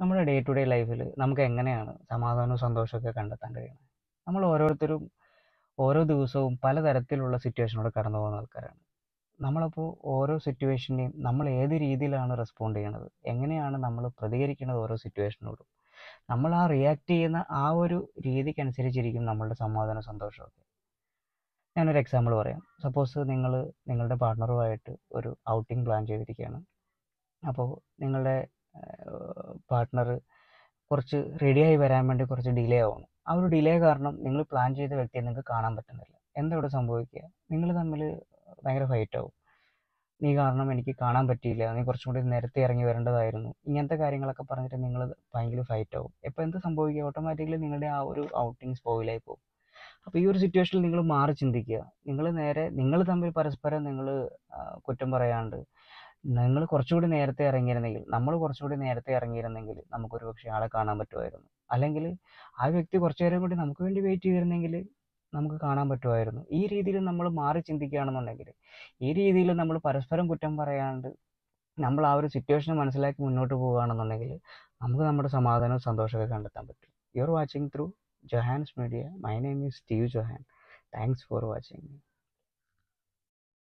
നമ്മുടെ day to day ലൈഫിൽ നമുക്ക് എങ്ങനെയാണ് സമാധാനവും സന്തോഷമൊക്കെ കണ്ടെത്താൻ കഴിയുന്നത് നമ്മൾ ഓരോരുത്തരും ഓരോ ദിവസവും പലതരത്തിലുള്ള സിറ്റുവേഷനോട് കടന്നു പോകുന്ന ആൾക്കാരാണ് നമ്മളപ്പോൾ ഓരോ സിറ്റുവേഷനെയും നമ്മൾ ഏത് രീതിയിലാണ് റെസ്പോണ്ട് ചെയ്യണത് എങ്ങനെയാണ് നമ്മൾ പ്രതികരിക്കുന്നത് ഓരോ സിറ്റുവേഷനോടും നമ്മൾ ആ റിയാക്ട് ചെയ്യുന്ന ആ ഒരു രീതിക്കനുസരിച്ചിരിക്കും നമ്മളുടെ സമാധാനം സന്തോഷമൊക്കെ ഞാനൊരു എക്സാമ്പിൾ പറയാം സപ്പോസ് നിങ്ങൾ നിങ്ങളുടെ പാർട്ട്ണറുമായിട്ട് ഒരു ഔട്ടിംഗ് പ്ലാൻ ചെയ്തിരിക്കുകയാണ് അപ്പോൾ നിങ്ങളുടെ പാർട്ട്ണർ കുറച്ച് റെഡിയായി വരാൻ വേണ്ടി കുറച്ച് ഡിലേ ആവുന്നു ആ ഒരു ഡിലേ കാരണം നിങ്ങൾ പ്ലാൻ ചെയ്ത വ്യക്തിയെ നിങ്ങൾക്ക് കാണാൻ പറ്റുന്നില്ല എന്താ ഇവിടെ സംഭവിക്കുക നിങ്ങൾ തമ്മിൽ ഭയങ്കര ഫൈറ്റ് ആവും നീ കാരണം എനിക്ക് കാണാൻ പറ്റിയില്ല നീ കുറച്ചും കൂടി നേരത്തെ ഇറങ്ങി വരേണ്ടതായിരുന്നു ഇങ്ങനത്തെ കാര്യങ്ങളൊക്കെ പറഞ്ഞിട്ട് നിങ്ങൾ ഭയങ്കര ഫൈറ്റ് ആവും അപ്പോൾ എന്ത് സംഭവിക്കുക ഓട്ടോമാറ്റിക്കലി നിങ്ങളുടെ ആ ഒരു ഔട്ടിങ് സ്പോയിലായി പോകും അപ്പോൾ ഈ ഒരു സിറ്റുവേഷനിൽ നിങ്ങൾ മാറി ചിന്തിക്കുക നിങ്ങൾ നേരെ നിങ്ങൾ തമ്മിൽ പരസ്പരം നിങ്ങൾ കുറ്റം പറയാണ്ട് നിങ്ങൾ കുറച്ചുകൂടി നേരത്തെ ഇറങ്ങിയിരുന്നെങ്കിൽ നമ്മൾ കുറച്ചുകൂടി നേരത്തെ ഇറങ്ങിയിരുന്നെങ്കിൽ നമുക്കൊരു പക്ഷേ ആളെ കാണാൻ പറ്റുമായിരുന്നു അല്ലെങ്കിൽ ആ വ്യക്തി കുറച്ചു നേരം കൂടി നമുക്ക് വേണ്ടി വെയിറ്റ് ചെയ്തിരുന്നെങ്കിൽ നമുക്ക് കാണാൻ പറ്റുമായിരുന്നു ഈ രീതിയിൽ നമ്മൾ മാറി ചിന്തിക്കുകയാണെന്നുണ്ടെങ്കിൽ ഈ രീതിയിൽ നമ്മൾ പരസ്പരം കുറ്റം പറയാണ്ട് നമ്മൾ ആ ഒരു സിറ്റുവേഷൻ മനസ്സിലാക്കി മുന്നോട്ട് പോവുകയാണെന്നുണ്ടെങ്കിൽ നമുക്ക് നമ്മുടെ സമാധാനവും സന്തോഷമൊക്കെ കണ്ടെത്താൻ പറ്റും you are watching through Johan's media my name is Steve Johan thanks for watching